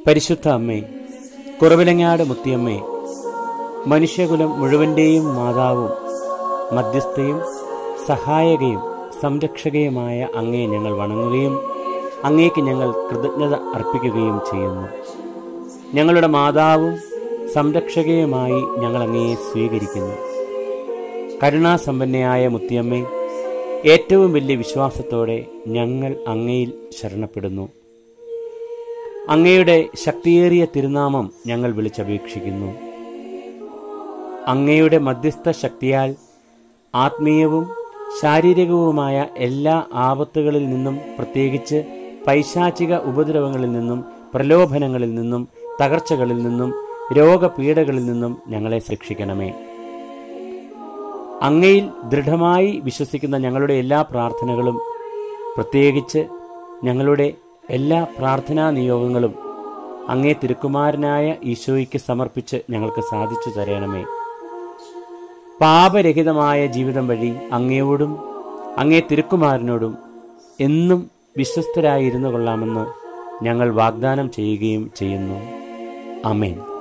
പരിശുദ്ധ അമ്മേ കുറവിലങ്ങാട് മുത്തിയമ്മേ മനുഷ്യകുലം മുഴുവൻ്റെയും മാതാവും മധ്യസ്ഥയും സഹായകയും സംരക്ഷകയുമായ അങ്ങയെ ഞങ്ങൾ വണങ്ങുകയും അങ്ങേക്ക് ഞങ്ങൾ കൃതജ്ഞത അർപ്പിക്കുകയും ചെയ്യുന്നു ഞങ്ങളുടെ മാതാവും സംരക്ഷകയുമായി ഞങ്ങൾ അങ്ങയെ സ്വീകരിക്കുന്നു കരുണാസമ്പന്നയായ മുത്തിയമ്മേ ഏറ്റവും വലിയ വിശ്വാസത്തോടെ ഞങ്ങൾ അങ്ങയിൽ ശരണപ്പെടുന്നു അങ്ങയുടെ ശക്തിയേറിയ തിരുനാമം ഞങ്ങൾ വിളിച്ചപേക്ഷിക്കുന്നു അങ്ങയുടെ മധ്യസ്ഥ ശക്തിയാൽ ആത്മീയവും ശാരീരികവുമായ എല്ലാ ആപത്തുകളിൽ നിന്നും പ്രത്യേകിച്ച് പൈശാചിക ഉപദ്രവങ്ങളിൽ നിന്നും പ്രലോഭനങ്ങളിൽ നിന്നും തകർച്ചകളിൽ നിന്നും രോഗപീഠകളിൽ നിന്നും ഞങ്ങളെ രക്ഷിക്കണമേ അങ്ങയിൽ ദൃഢമായി വിശ്വസിക്കുന്ന ഞങ്ങളുടെ എല്ലാ പ്രാർത്ഥനകളും പ്രത്യേകിച്ച് ഞങ്ങളുടെ എല്ലാ പ്രാർത്ഥനാ നിയോഗങ്ങളും അങ്ങേ തിരുക്കുമാരനായ ഈശോയ്ക്ക് സമർപ്പിച്ച് ഞങ്ങൾക്ക് സാധിച്ചു തരണമേ പാപരഹിതമായ ജീവിതം വഴി അങ്ങയോടും അങ്ങേ തിരുക്കുമാരനോടും എന്നും വിശ്വസ്തരായിരുന്നു കൊള്ളാമെന്ന് ഞങ്ങൾ വാഗ്ദാനം ചെയ്യുകയും ചെയ്യുന്നു അമേൻ